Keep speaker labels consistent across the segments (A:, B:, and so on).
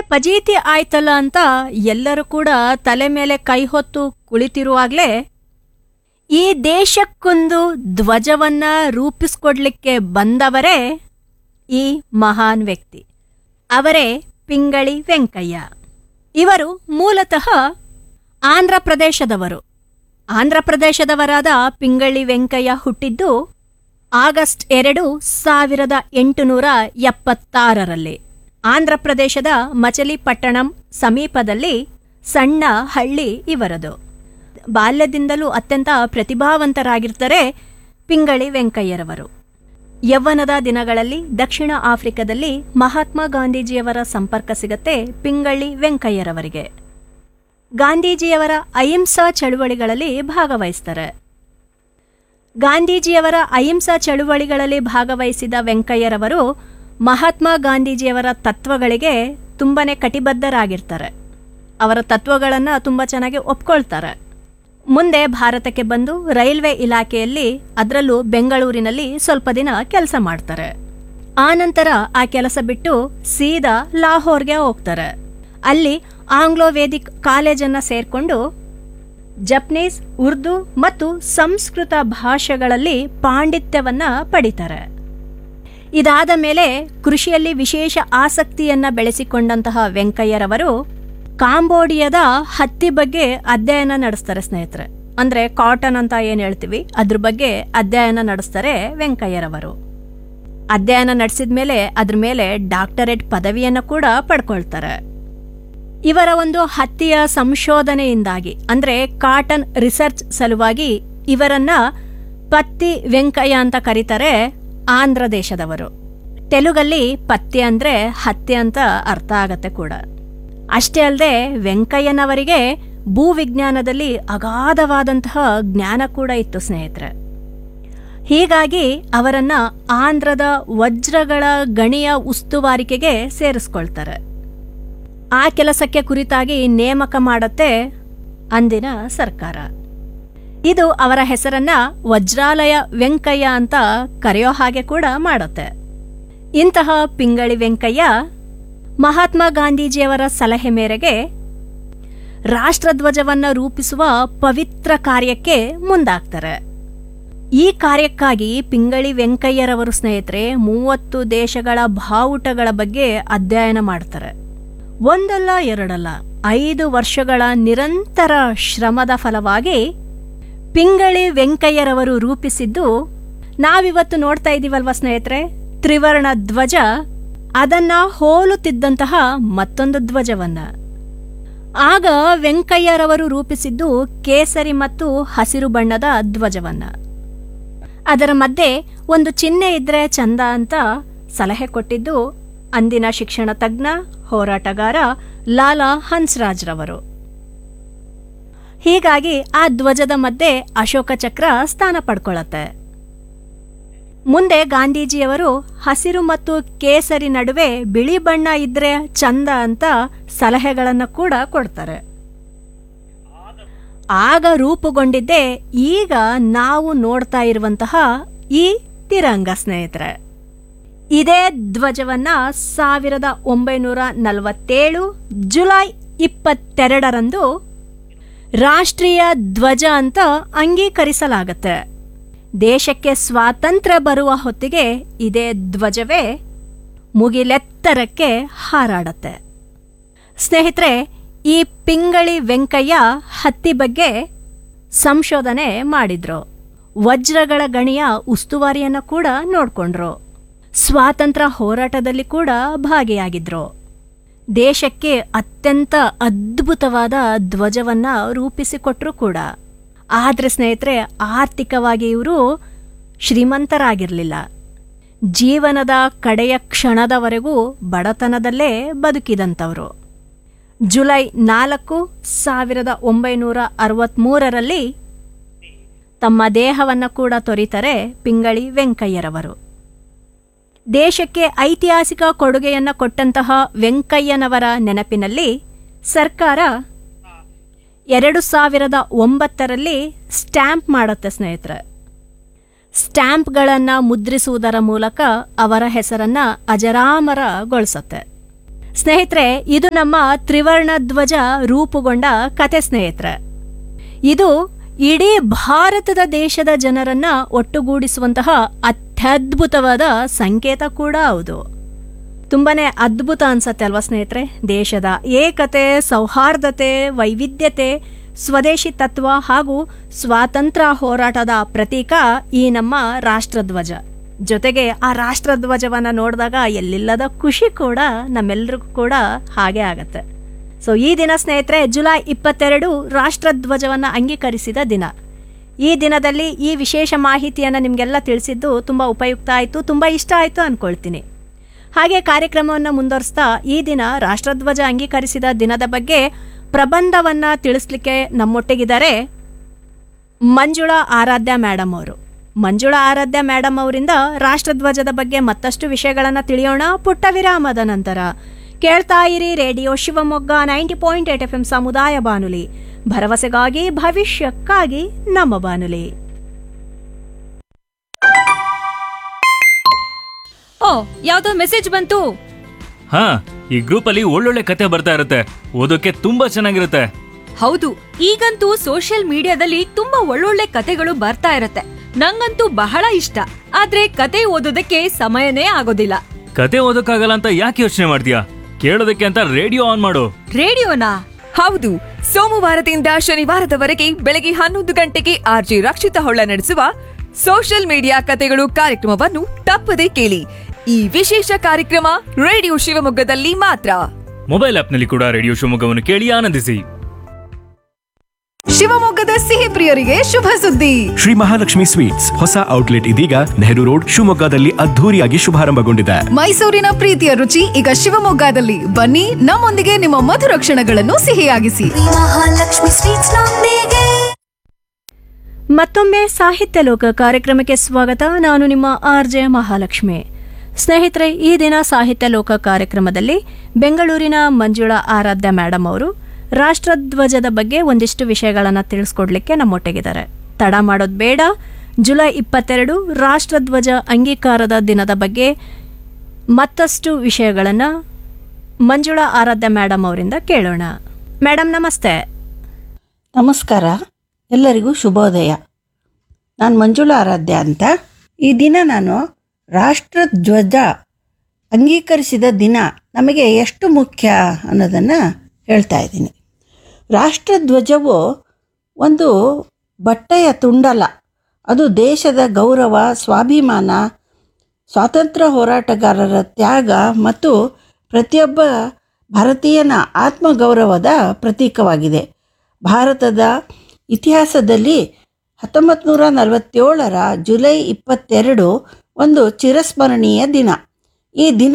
A: ಪಜೀತಿ ಆಯ್ತಲ್ಲ ಅಂತ ಎಲ್ಲರೂ ಕೂಡ ತಲೆ ಮೇಲೆ ಕೈ ಹೊತ್ತು ಕುಳಿತಿರುವಾಗಲೇ ಈ ದೇಶಕ್ಕೊಂದು ಧ್ವಜವನ್ನ ರೂಪಿಸ್ಕೊಡ್ಲಿಕ್ಕೆ ಬಂದವರೇ ಈ ಮಹಾನ್ ವ್ಯಕ್ತಿ ಅವರೇ ಪಿಂಗಳಿ ವೆಂಕಯ್ಯ ಇವರು ಮೂಲತಃ ಆಂಧ್ರ ಪ್ರದೇಶದವರು ಆಂಧ್ರ ಪ್ರದೇಶದವರಾದ ಪಿಂಗಳಿ ವೆಂಕಯ್ಯ ಹುಟ್ಟಿದ್ದು ಆಗಸ್ಟ್ ಎರಡು ಸಾವಿರದ ಎಂಟುನೂರ ಎಪ್ಪತ್ತಾರರಲ್ಲಿ ಆಂಧ್ರ ಪ್ರದೇಶದ ಮಚಲಿಪಟ್ಟಣಂ ಸಮೀಪದಲ್ಲಿ ಸಣ್ಣ ಹಳ್ಳಿ ಇವರದು ಬಾಲ್ಯದಿಂದಲೂ ಅತ್ಯಂತ ಪ್ರತಿಭಾವಂತರಾಗಿರ್ತಾರೆ ಪಿಂಗಳಿ ವೆಂಕಯ್ಯರವರು ಯೌವನದ ದಿನಗಳಲ್ಲಿ ದಕ್ಷಿಣ ಆಫ್ರಿಕಾದಲ್ಲಿ ಮಹಾತ್ಮ ಗಾಂಧೀಜಿಯವರ ಸಂಪರ್ಕ ಸಿಗತ್ತೆ ಪಿಂಗಳಿ ವೆಂಕಯ್ಯರವರಿಗೆ ಗಾಂಧೀಜಿಯವರ ಅಹಿಂಸಾ ಚಳುವಳಿಗಳಲ್ಲಿ ಭಾಗವಹಿಸ್ತಾರೆ ಗಾಂಧೀಜಿಯವರ ಅಹಿಂಸಾ ಚಳುವಳಿಗಳಲ್ಲಿ ಭಾಗವಹಿಸಿದ ವೆಂಕಯ್ಯರವರು ಮಹಾತ್ಮ ಗಾಂಧೀಜಿಯವರ ತತ್ವಗಳಿಗೆ ತುಂಬಾನೇ ಕಟಿಬದ್ಧರಾಗಿರ್ತಾರೆ ಅವರ ತತ್ವಗಳನ್ನು ತುಂಬ ಚೆನ್ನಾಗಿ ಒಪ್ಕೊಳ್ತಾರೆ ಮುಂದೆ ಭಾರತಕ್ಕೆ ಬಂದು ರೈಲ್ವೆ ಇಲಾಖೆಯಲ್ಲಿ ಅದರಲ್ಲೂ ಬೆಂಗಳೂರಿನಲ್ಲಿ ಸ್ವಲ್ಪ ದಿನ ಕೆಲಸ ಮಾಡ್ತಾರೆ ಆನಂತರ ಆ ಕೆಲಸ ಬಿಟ್ಟು ಸೀದಾ ಲಾಹೋರ್ಗೆ ಹೋಗ್ತಾರೆ ಅಲ್ಲಿ ಆಂಗ್ಲೋ ವೇದಿಕ್ ಕಾಲೇಜನ್ನ ಸೇರ್ಕೊಂಡು ಜಪನೀಸ್ ಉರ್ದು ಮತ್ತು ಸಂಸ್ಕೃತ ಭಾಷೆಗಳಲ್ಲಿ ಪಾಂಡಿತ್ಯವನ್ನ ಪಡಿತಾರೆ ಇದಾದ ಮೇಲೆ ಕೃಷಿಯಲ್ಲಿ ವಿಶೇಷ ಆಸಕ್ತಿಯನ್ನ ಬೆಳೆಸಿಕೊಂಡಂತಹ ವೆಂಕಯ್ಯರವರು ಕಾಂಬೋಡಿಯಾದ ಹತ್ತಿ ಬಗ್ಗೆ ಅಧ್ಯಯನ ನಡೆಸ್ತಾರೆ ಸ್ನೇಹಿತರೆ ಅಂದ್ರೆ ಕಾಟನ್ ಅಂತ ಏನ್ ಹೇಳ್ತೀವಿ ಅದ್ರ ಬಗ್ಗೆ ಅಧ್ಯಯನ ನಡೆಸ್ತಾರೆ ವೆಂಕಯ್ಯರವರು ಅಧ್ಯಯನ ನಡೆಸಿದ ಮೇಲೆ ಅದ್ರ ಮೇಲೆ ಡಾಕ್ಟರೇಟ್ ಪದವಿಯನ್ನ ಕೂಡ ಪಡ್ಕೊಳ್ತಾರೆ ಇವರ ಒಂದು ಹತ್ತಿಯ ಸಂಶೋಧನೆಯಿಂದಾಗಿ ಅಂದ್ರೆ ಕಾಟನ್ ರಿಸರ್ಚ್ ಸಲುವಾಗಿ ಇವರನ್ನ ಪತ್ತಿ ವೆಂಕಯ್ಯ ಅಂತ ಕರೀತಾರೆ ಆಂಧ್ರ ದೇಶದವರು ತೆಲುಗಲ್ಲಿ ಪತ್ತಿ ಅಂದ್ರೆ ಹತ್ತಿ ಅಂತ ಅರ್ಥ ಆಗತ್ತೆ ಕೂಡ ಅಷ್ಟೇ ಅಲ್ಲದೆ ವೆಂಕಯ್ಯನವರಿಗೆ ಭೂವಿಜ್ಞಾನದಲ್ಲಿ ಅಗಾಧವಾದಂತಹ ಜ್ಞಾನ ಕೂಡ ಇತ್ತು ಸ್ನೇಹಿತರೆ ಹೀಗಾಗಿ ಅವರನ್ನ ಆಂಧ್ರದ ವಜ್ರಗಳ ಗಣಿಯ ಉಸ್ತುವಾರಿಕೆಗೆ ಸೇರಿಸ್ಕೊಳ್ತಾರೆ ಆ ಕೆಲಸಕ್ಕೆ ಕುರಿತಾಗಿ ನೇಮಕ ಮಾಡತ್ತೆ ಅಂದಿನ ಸರ್ಕಾರ ಇದು ಅವರ ಹೆಸರನ್ನ ವಜ್ರಾಲಯ ವೆಂಕಯ್ಯ ಅಂತ ಕರೆಯೋ ಹಾಗೆ ಕೂಡ ಮಾಡುತ್ತೆ ಇಂತಹ ಪಿಂಗಳಿ ವೆಂಕಯ್ಯ ಮಹಾತ್ಮ ಗಾಂಧೀಜಿಯವರ ಸಲಹೆ ಮೇರೆಗೆ ರಾಷ್ಟ್ರಧ್ವಜವನ್ನ ರೂಪಿಸುವ ಪವಿತ್ರ ಕಾರ್ಯಕ್ಕೆ ಮುಂದಾಗ್ತಾರೆ ಈ ಕಾರ್ಯಕ್ಕಾಗಿ ಪಿಂಗಳಿ ವೆಂಕಯ್ಯರವರು ಸ್ನೇಹಿತರೆ ಮೂವತ್ತು ದೇಶಗಳ ಬಾವುಟಗಳ ಬಗ್ಗೆ ಅಧ್ಯಯನ ಮಾಡ್ತಾರೆ ಒಂದಲ್ಲ ಎರಡಲ್ಲ ಐದು ವರ್ಷಗಳ ನಿರಂತರ ಶ್ರಮದ ಫಲವಾಗಿ ಪಿಂಗಳಿ ವೆಂಕಯ್ಯರವರು ರೂಪಿಸಿದ್ದು ನಾವಿವತ್ತು ನೋಡ್ತಾ ಇದ್ದೀವಲ್ವ ಸ್ನೇಹಿತರೆ ತ್ರಿವರ್ಣ ಧ್ವಜ ಅದನ್ನ ಹೋಲುತ್ತಿದ್ದಂತಹ ಮತ್ತೊಂದು ಧ್ವಜವನ್ನ ಆಗ ವೆಂಕಯ್ಯರವರು ರೂಪಿಸಿದ್ದು ಕೇಸರಿ ಮತ್ತು ಹಸಿರು ಬಣ್ಣದ ಧ್ವಜವನ್ನ ಅದರ ಮಧ್ಯೆ ಒಂದು ಚಿಹ್ನೆ ಇದ್ರೆ ಚಂದ ಅಂತ ಸಲಹೆ ಕೊಟ್ಟಿದ್ದು ಅಂದಿನ ಶಿಕ್ಷಣ ತಜ್ಞ ಹೋರಾಟಗಾರ ಲಾಲಾ ಹನ್ಸ್ರಾಜ್ರವರು ಹೀಗಾಗಿ ಆ ಧ್ವಜದ ಮಧ್ಯೆ ಅಶೋಕ ಚಕ್ರ ಸ್ಥಾನ ಪಡ್ಕೊಳ್ಳತ್ತೆ ಮುಂದೆ ಗಾಂಧೀಜಿಯವರು ಹಸಿರು ಮತ್ತು ಕೇಸರಿ ನಡುವೆ ಬಿಳಿ ಬಣ್ಣ ಇದ್ರೆ ಚಂದ ಅಂತ ಸಲಹೆಗಳನ್ನು ಕೂಡ ಕೊಡ್ತಾರೆ ಆಗ ರೂಪುಗೊಂಡಿದ್ದೇ ಈಗ ನಾವು ನೋಡ್ತಾ ಇರುವಂತಹ ಈ ತಿರಂಗ ಸ್ನೇಹಿತರೆ ಇದೇ ಧ್ವಜವನ್ನ ಸಾವಿರದ ಒಂಬೈನೂರ ನಲವತ್ತೇಳು ಜುಲೈ ಇಪ್ಪತ್ತೆರಡರಂದು ರಾಷ್ಟ್ರೀಯ ಧ್ವಜ ಅಂತ ಅಂಗೀಕರಿಸಲಾಗತ್ತೆ ದೇಶಕ್ಕೆ ಸ್ವಾತಂತ್ರ್ಯ ಬರುವ ಹೊತ್ತಿಗೆ ಇದೇ ಧ್ವಜವೇ ಮುಗಿಲೆತ್ತರಕ್ಕೆ ಹಾರಾಡತ್ತೆ ಸ್ನೇಹಿತರೆ ಈ ಪಿಂಗಳಿ ವೆಂಕಯ್ಯ ಹತ್ತಿ ಬಗ್ಗೆ ಸಂಶೋಧನೆ ಮಾಡಿದ್ರು ವಜ್ರಗಳ ಗಣಿಯ ಉಸ್ತುವಾರಿಯನ್ನ ಕೂಡ ನೋಡ್ಕೊಂಡ್ರು ಸ್ವಾತಂತ್ರ್ಯ ಹೋರಾಟದಲ್ಲಿ ಕೂಡ ಭಾಗಿಯಾಗಿದ್ರು ದೇಶಕ್ಕೆ ಅತ್ಯಂತ ಅದ್ಭುತವಾದ ಧ್ವಜವನ್ನ ರೂಪಿಸಿಕೊಟ್ರು ಕೂಡ ಆದ್ರೆ ಸ್ನೇಹಿತರೆ ಆರ್ಥಿಕವಾಗಿ ಇವರು ಶ್ರೀಮಂತರಾಗಿರಲಿಲ್ಲ ಜೀವನದ ಕಡೆಯ ಕ್ಷಣದವರೆಗೂ ಬಡತನದಲ್ಲೇ ಬದುಕಿದಂಥವರು ಜುಲೈ ನಾಲ್ಕು ಸಾವಿರದ ಒಂಬೈನೂರ ಅರವತ್ಮೂರರಲ್ಲಿ ತಮ್ಮ ದೇಹವನ್ನು ಕೂಡ ತೊರಿತಾರೆ ಪಿಂಗಳಿ ವೆಂಕಯ್ಯರವರು ದೇಶಕ್ಕೆ ಐತಿಹಾಸಿಕ ಕೊಡುಗೆಯನ್ನ ಕೊಟ್ಟಂತಹ ವೆಂಕಯ್ಯನವರ ನೆನಪಿನಲ್ಲಿ ಸರ್ಕಾರ ಎರಡು ಸಾವಿರದ ಒಂಬತ್ತರಲ್ಲಿ ಸ್ಟ್ಯಾಂಪ್ ಮಾಡುತ್ತೆ ಸ್ನೇಹಿತರೆ ಸ್ಟ್ಯಾಂಪ್ಗಳನ್ನು ಮುದ್ರಿಸುವುದರ ಮೂಲಕ ಅವರ ಹೆಸರನ್ನ ಅಜರಾಮರಗೊಳಿಸುತ್ತೆ ಸ್ನೇಹಿತರೆ ಇದು ನಮ್ಮ ತ್ರಿವರ್ಣ ಧ್ವಜ ರೂಪುಗೊಂಡ ಕತೆ ಸ್ನೇಹಿತರೆ ಇದು ಇಡೀ ಭಾರತದ ದೇಶದ ಜನರನ್ನ ಒಟ್ಟುಗೂಡಿಸುವಂತಹ ಅತ್ಯದ್ಭುತವಾದ ಸಂಕೇತ ಕೂಡ ಹೌದು ತುಂಬಾನೇ ಅದ್ಭುತ ಅನ್ಸತ್ತೆ ಅಲ್ವಾ ಸ್ನೇಹಿತರೆ ದೇಶದ ಏಕತೆ ಸೌಹಾರ್ದತೆ ವೈವಿಧ್ಯತೆ ಸ್ವದೇಶಿ ತತ್ವ ಹಾಗೂ ಸ್ವಾತಂತ್ರ್ಯ ಹೋರಾಟದ ಪ್ರತೀಕ ಈ ನಮ್ಮ ರಾಷ್ಟ್ರಧ್ವಜ ಜೊತೆಗೆ ಆ ರಾಷ್ಟ್ರಧ್ವಜವನ್ನ ನೋಡಿದಾಗ ಎಲ್ಲಿಲ್ಲದ ಖುಷಿ ಕೂಡ ನಮ್ಮೆಲ್ರಿಗೂ ಕೂಡ ಹಾಗೆ ಆಗತ್ತೆ ಸೊ ಈ ದಿನ ಸ್ನೇಹಿತರೆ ಜುಲೈ ಇಪ್ಪತ್ತೆರಡು ರಾಷ್ಟ್ರಧ್ವಜವನ್ನು ಅಂಗೀಕರಿಸಿದ ದಿನ ಈ ದಿನದಲ್ಲಿ ಈ ವಿಶೇಷ ಮಾಹಿತಿಯನ್ನು ನಿಮಗೆಲ್ಲ ತಿಳಿಸಿದ್ದು ತುಂಬ ಉಪಯುಕ್ತ ಆಯಿತು ತುಂಬ ಇಷ್ಟ ಆಯಿತು ಅಂದ್ಕೊಳ್ತೀನಿ ಹಾಗೆ ಕಾರ್ಯಕ್ರಮವನ್ನು ಮುಂದುವರಿಸ್ತಾ ಈ ದಿನ ರಾಷ್ಟ್ರಧ್ವಜ ಅಂಗೀಕರಿಸಿದ ದಿನದ ಬಗ್ಗೆ ಪ್ರಬಂಧವನ್ನ ತಿಳಿಸ್ಲಿಕ್ಕೆ ನಮ್ಮೊಟ್ಟಿಗಿದ್ದಾರೆ ಮಂಜುಳಾ ಆರಾಧ್ಯ ಮೇಡಮ್ ಅವರು ಮಂಜುಳಾ ಆರಾಧ್ಯ ಮೇಡಮ್ ಅವರಿಂದ ರಾಷ್ಟ್ರಧ್ವಜದ ಬಗ್ಗೆ ಮತ್ತಷ್ಟು ವಿಷಯಗಳನ್ನು ತಿಳಿಯೋಣ ಪುಟ್ಟ ವಿರಾಮದ ನಂತರ ಕೇಳ್ತಾ ಇರಿ radio Shivamogga ninety point eight F M ಸಮುದಾಯ ಬಾನುಲಿ ಭರವಸೆಗಾಗಿ ಭವಿಷ್ಯಕ್ಕಾಗಿ ನಮ್ಮ ಬಾನುಲಿ
B: ಓ ಯಾವ್ದೋ ಮೆಸೇಜ್ ಬಂತು
C: ಹಾ ಈ ಗ್ರೂಪ್ ಅಲ್ಲಿ ಒಳ್ಳೊಳ್ಳೆ ಕತೆ ಬರ್ತಾ ಇರುತ್ತೆ ಓದೋಕೆ ತುಂಬಾ ಚೆನ್ನಾಗಿರುತ್ತೆ
B: ಹೌದು ಈಗಂತೂ ಸೋಷಿಯಲ್ ಮೀಡಿಯಾದಲ್ಲಿ ತುಂಬಾ ಒಳ್ಳೊಳ್ಳೆ ಕತೆಗಳು ಬರ್ತಾ ಇರತ್ತೆ ನಂಗಂತೂ ಬಹಳ ಇಷ್ಟ ಆದ್ರೆ ಕತೆ ಓದೋದಕ್ಕೆ ಸಮಯನೇ ಆಗೋದಿಲ್ಲ
C: ಕತೆ ಓದೋಕ್ಕಾಗಲ್ಲ ಅಂತ ಯಾಕೆ ಯೋಚನೆ ಮಾಡ್ತೀಯಾ ಕೇಳೋದಕ್ಕೆ ಅಂತ ರೇಡಿಯೋ ಆನ್ ಮಾಡು
B: ರೇಡಿಯೋನಾ
D: ಹೌದು ಸೋಮವಾರದಿಂದ ಶನಿವಾರದವರೆಗೆ ಬೆಳಗ್ಗೆ ಹನ್ನೊಂದು ಗಂಟೆಗೆ ಆರ್ಜಿ ರಕ್ಷಿತ ಹೊಳ್ಳ ನಡೆಸುವ ಸೋಷಿಯಲ್ ಮೀಡಿಯಾ ಕತೆಗಳು ಕಾರ್ಯಕ್ರಮವನ್ನು ತಪ್ಪದೇ ಕೇಳಿ ಈ ವಿಶೇಷ ಕಾರ್ಯಕ್ರಮ ರೇಡಿಯೋ ಶಿವಮೊಗ್ಗದಲ್ಲಿ ಮಾತ್ರ
C: ಮೊಬೈಲ್ ಆಪ್ನಲ್ಲಿ ಕೂಡ ರೇಡಿಯೋ ಶಿವಮೊಗ್ಗವನ್ನು ಕೇಳಿ ಆನಂದಿಸಿ
D: ಶಿವಮೊಗ್ಗದ ಸಿಹಿ ಪ್ರಿಯರಿಗೆ ಶುಭ ಸುದ್ದಿ
E: ಶ್ರೀ ಮಹಾಲಕ್ಷ್ಮಿ ಸ್ವೀಟ್ಸ್ ಹೊಸ ಔಟ್ಲೆಟ್ ಇದೀಗ ನೆಹರು ರೋಡ್ ಶಿವಮೊಗ್ಗದಲ್ಲಿ ಅದ್ಧೂರಿಯಾಗಿ ಶುಭಾರಂಭಗೊಂಡಿದೆ
D: ಮೈಸೂರಿನ ಪ್ರೀತಿಯ ರುಚಿ ಈಗ ಶಿವಮೊಗ್ಗದಲ್ಲಿ ಬನ್ನಿ ನಮ್ಮೊಂದಿಗೆ ನಿಮ್ಮ ಮಧುರ ಕ್ಷಣಗಳನ್ನು ಸಿಹಿಯಾಗಿಸಿ
F: ಮಹಾಲಕ್ಷ್ಮಿ ಸ್ವೀಟ್ಸ್ ನೊಂದಿಗೆ
A: ಮತ್ತೊಮ್ಮೆ ಸಾಹಿತ್ಯ ಲೋಕ ಕಾರ್ಯಕ್ರಮಕ್ಕೆ ಸ್ವಾಗತ ನಾನು ನಿಮ್ಮ ಆರ್ ಜೆ ಮಹಾಲಕ್ಷ್ಮಿ ಸ್ನೇಹಿತರೆ ಈ ದಿನ ಸಾಹಿತ್ಯ ಲೋಕ ಕಾರ್ಯಕ್ರಮದಲ್ಲಿ ಬೆಂಗಳೂರಿನ ಮಂಜುಳಾ ಆರಾಧ್ಯ ಮೇಡಮ್ ಅವರು ರಾಷ್ಟ್ರಧ್ವಜದ ಬಗ್ಗೆ ಒಂದಿಷ್ಟು ವಿಷಯಗಳನ್ನು ತಿಳಿಸ್ಕೊಡ್ಲಿಕ್ಕೆ ನಮ್ಮೊಟ್ಟಿಗಿದ್ದಾರೆ ತಡ ಮಾಡೋದು ಬೇಡ ಜುಲೈ ಇಪ್ಪತ್ತೆರಡು ರಾಷ್ಟ್ರಧ್ವಜ ಅಂಗೀಕಾರದ ದಿನದ ಬಗ್ಗೆ ಮತ್ತಷ್ಟು ವಿಷಯಗಳನ್ನು ಮಂಜುಳಾ ಆರಾಧ್ಯ ಮೇಡಮ್ ಅವರಿಂದ ಕೇಳೋಣ ಮೇಡಮ್ ನಮಸ್ತೆ
G: ನಮಸ್ಕಾರ ಎಲ್ಲರಿಗೂ ಶುಭೋದಯ ನಾನು ಮಂಜುಳಾ ಆರಾಧ್ಯ ಅಂತ ಈ ದಿನ ನಾನು ರಾಷ್ಟ್ರಧ್ವಜ ಅಂಗೀಕರಿಸಿದ ದಿನ ನಮಗೆ ಎಷ್ಟು ಮುಖ್ಯ ಅನ್ನೋದನ್ನು ಹೇಳ್ತಾ ಇದ್ದೀನಿ ರಾಷ್ಟ್ರಧ್ವಜವು ಒಂದು ಬಟ್ಟೆಯ ತುಂಡಲ ಅದು ದೇಶದ ಗೌರವ ಸ್ವಾಭಿಮಾನ ಸ್ವಾತಂತ್ರ್ಯ ಹೋರಾಟಗಾರರ ತ್ಯಾಗ ಮತ್ತು ಪ್ರತಿಯೊಬ್ಬ ಭಾರತೀಯನ ಆತ್ಮಗೌರವದ ಪ್ರತೀಕವಾಗಿದೆ ಭಾರತದ ಇತಿಹಾಸದಲ್ಲಿ ಹತ್ತೊಂಬತ್ತು ನೂರ ನಲವತ್ತೇಳರ ಜುಲೈ ಇಪ್ಪತ್ತೆರಡು ಒಂದು ಚಿರಸ್ಮರಣೀಯ ದಿನ ಈ ದಿನ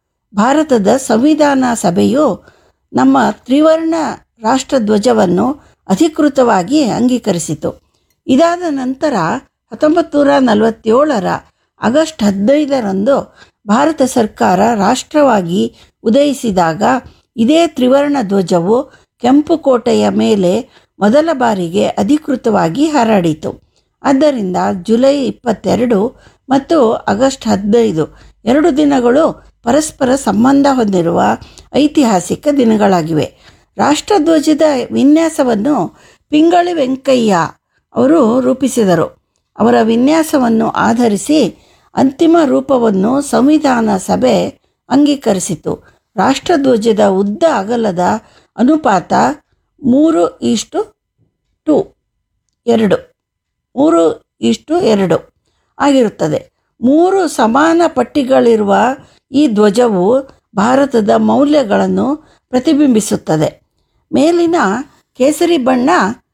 G: ಭಾರತದ ಸಂವಿಧಾನ ಸಭೆಯು ನಮ್ಮ ತ್ರಿವರ್ಣ ರಾಷ್ಟ್ರಧ್ವಜವನ್ನು ಅಧಿಕೃತವಾಗಿ ಅಂಗೀಕರಿಸಿತು ಇದಾದ ನಂತರ ಹತ್ತೊಂಬತ್ತು ನೂರ ನಲವತ್ತೇಳರ ಆಗಸ್ಟ್ ಹದಿನೈದರಂದು ಭಾರತ ಸರ್ಕಾರ ರಾಷ್ಟ್ರವಾಗಿ ಉದಯಿಸಿದಾಗ ಇದೇ ತ್ರಿವರ್ಣ ಧ್ವಜವು ಕೆಂಪು ಕೋಟೆಯ ಮೇಲೆ ಮೊದಲ ಬಾರಿಗೆ ಅಧಿಕೃತವಾಗಿ ಹಾರಾಡಿತು ಆದ್ದರಿಂದ ಜುಲೈ ಇಪ್ಪತ್ತೆರಡು ಮತ್ತು ಆಗಸ್ಟ್ ಹದಿನೈದು ಎರಡು ದಿನಗಳು ಪರಸ್ಪರ ಸಂಬಂಧ ಹೊಂದಿರುವ ಐತಿಹಾಸಿಕ ದಿನಗಳಾಗಿವೆ ರಾಷ್ಟ್ರಧ್ವಜದ ವಿನ್ಯಾಸವನ್ನು ಪಿಂಗಳಿ ವೆಂಕಯ್ಯ ಅವರು ರೂಪಿಸಿದರು ಅವರ ವಿನ್ಯಾಸವನ್ನು ಆಧರಿಸಿ ಅಂತಿಮ ರೂಪವನ್ನು ಸಂವಿಧಾನ ಸಭೆ ಅಂಗೀಕರಿಸಿತು ರಾಷ್ಟ್ರಧ್ವಜದ ಉದ್ದ ಅಗಲದ ಅನುಪಾತ ಮೂರು ಇಷ್ಟು ಟು ಎರಡು ಮೂರು ಇಷ್ಟು ಎರಡು ಆಗಿರುತ್ತದೆ ಮೂರು ಸಮಾನ ಪಟ್ಟಿಗಳಿರುವ ಈ ಧ್ವಜವು ಭಾರತದ ಮೌಲ್ಯಗಳನ್ನು ಪ್ರತಿಬಿಂಬಿಸುತ್ತದೆ ಮೇಲಿನ ಕೇಸರಿ ಬಣ್ಣ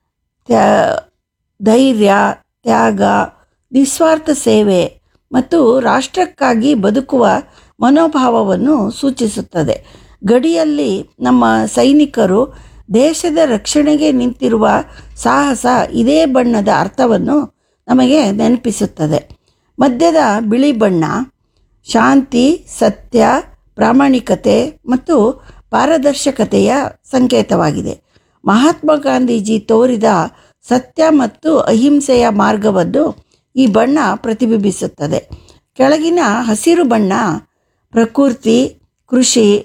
G: ತ್ಯಾ- ಧೈರ್ಯ ತ್ಯಾಗ ನಿಸ್ವಾರ್ಥ ಸೇವೆ ಮತ್ತು ರಾಷ್ಟ್ರಕ್ಕಾಗಿ ಬದುಕುವ ಮನೋಭಾವವನ್ನು ಸೂಚಿಸುತ್ತದೆ ಗಡಿಯಲ್ಲಿ ನಮ್ಮ ಸೈನಿಕರು ದೇಶದ ರಕ್ಷಣೆಗೆ ನಿಂತಿರುವ ಸಾಹಸ ಇದೇ ಬಣ್ಣದ ಅರ್ಥವನ್ನು ನಮಗೆ ನೆನಪಿಸುತ್ತದೆ ಮಧ್ಯದ ಬಿಳಿ ಬಣ್ಣ ಶಾಂತಿ ಸತ್ಯ ಪ್ರಾಮಾಣಿಕತೆ ಮತ್ತು ಪಾರದರ್ಶಕತೆಯ ಸಂಕೇತವಾಗಿದೆ ಮಹಾತ್ಮ ಗಾಂಧೀಜಿ ತೋರಿದ ಸತ್ಯ ಮತ್ತು ಅಹಿಂಸೆಯ ಮಾರ್ಗವನ್ನು ಈ ಬಣ್ಣ ಪ್ರತಿಬಿಂಬಿಸುತ್ತದೆ ಕೆಳಗಿನ ಹಸಿರು ಬಣ್ಣ ಪ್ರಕೃತಿ ಕೃಷಿ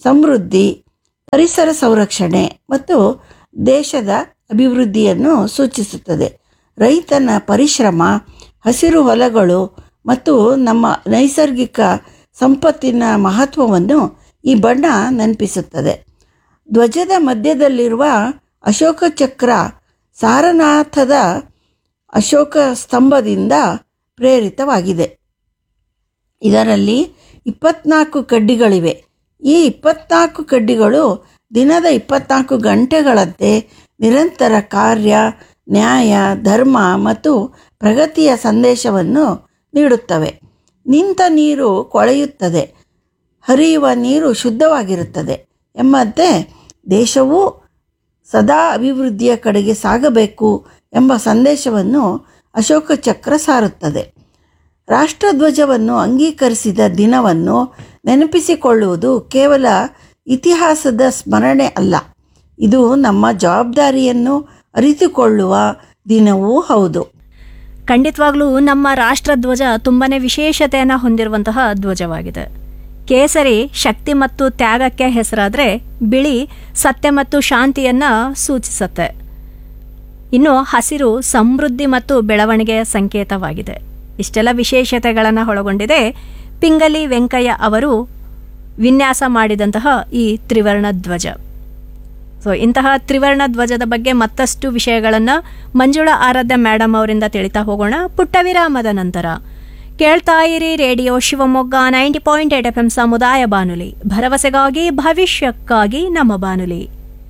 G: ಸಮೃದ್ಧಿ ಪರಿಸರ ಸಂರಕ್ಷಣೆ ಮತ್ತು ದೇಶದ ಅಭಿವೃದ್ಧಿಯನ್ನು ಸೂಚಿಸುತ್ತದೆ ರೈತನ ಪರಿಶ್ರಮ ಹಸಿರು ಹೊಲಗಳು ಮತ್ತು ನಮ್ಮ ನೈಸರ್ಗಿಕ ಸಂಪತ್ತಿನ ಮಹತ್ವವನ್ನು ಈ ಬಣ್ಣ ನೆನಪಿಸುತ್ತದೆ ಧ್ವಜದ ಮಧ್ಯದಲ್ಲಿರುವ ಅಶೋಕ ಚಕ್ರ ಸಾರನಾಥದ ಅಶೋಕ ಸ್ತಂಭದಿಂದ ಪ್ರೇರಿತವಾಗಿದೆ ಇದರಲ್ಲಿ ಇಪ್ಪತ್ನಾಲ್ಕು ಕಡ್ಡಿಗಳಿವೆ ಈ ಇಪ್ಪತ್ನಾಲ್ಕು ಕಡ್ಡಿಗಳು ದಿನದ ಇಪ್ಪತ್ನಾಲ್ಕು ಗಂಟೆಗಳಂತೆ ನಿರಂತರ ಕಾರ್ಯ ನ್ಯಾಯ ಧರ್ಮ ಮತ್ತು ಪ್ರಗತಿಯ ಸಂದೇಶವನ್ನು ನೀಡುತ್ತವೆ ನಿಂತ ನೀರು ಕೊಳೆಯುತ್ತದೆ ಹರಿಯುವ ನೀರು ಶುದ್ಧವಾಗಿರುತ್ತದೆ ಎಂಬಂತೆ ದೇಶವು ಸದಾ ಅಭಿವೃದ್ಧಿಯ ಕಡೆಗೆ ಸಾಗಬೇಕು ಎಂಬ ಸಂದೇಶವನ್ನು ಅಶೋಕ ಚಕ್ರ ಸಾರುತ್ತದೆ ರಾಷ್ಟ್ರಧ್ವಜವನ್ನು ಅಂಗೀಕರಿಸಿದ ದಿನವನ್ನು ನೆನಪಿಸಿಕೊಳ್ಳುವುದು ಕೇವಲ ಇತಿಹಾಸದ ಸ್ಮರಣೆ ಅಲ್ಲ ಇದು ನಮ್ಮ ಜವಾಬ್ದಾರಿಯನ್ನು ಅರಿತುಕೊಳ್ಳುವ ದಿನವೂ ಹೌದು
A: ಖಂಡಿತವಾಗ್ಲೂ ನಮ್ಮ ರಾಷ್ಟ್ರಧ್ವಜ ತುಂಬಾನೇ ವಿಶೇಷತೆಯನ್ನು ಹೊಂದಿರುವಂತಹ ಧ್ವಜವಾಗಿದೆ ಕೇಸರಿ ಶಕ್ತಿ ಮತ್ತು ತ್ಯಾಗಕ್ಕೆ ಹೆಸರಾದರೆ ಬಿಳಿ ಸತ್ಯ ಮತ್ತು ಶಾಂತಿಯನ್ನ ಸೂಚಿಸುತ್ತೆ ಇನ್ನು ಹಸಿರು ಸಮೃದ್ಧಿ ಮತ್ತು ಬೆಳವಣಿಗೆಯ ಸಂಕೇತವಾಗಿದೆ ಇಷ್ಟೆಲ್ಲ ವಿಶೇಷತೆಗಳನ್ನು ಒಳಗೊಂಡಿದೆ ಪಿಂಗಲಿ ವೆಂಕಯ್ಯ ಅವರು ವಿನ್ಯಾಸ ಮಾಡಿದಂತಹ ಈ ತ್ರಿವರ್ಣ ಧ್ವಜ ಸೊ ಇಂತಹ ತ್ರಿವರ್ಣ ಧ್ವಜದ ಬಗ್ಗೆ ಮತ್ತಷ್ಟು ವಿಷಯಗಳನ್ನು ಮಂಜುಳಾ ಆರಾಧ್ಯ ಮೇಡಮ್ ಅವರಿಂದ ತಿಳಿತಾ ಹೋಗೋಣ ಪುಟ್ಟ ವಿರಾಮದ ನಂತರ ಕೇಳ್ತಾ ಇರಿ radio Shivamogga ninety point eight F M ಸಮುದಾಯ ಬಾನುಲಿ ಭರವಸೆಗಾಗಿ ಭವಿಷ್ಯಕ್ಕಾಗಿ ನಮ್ಮ ಬಾನುಲಿ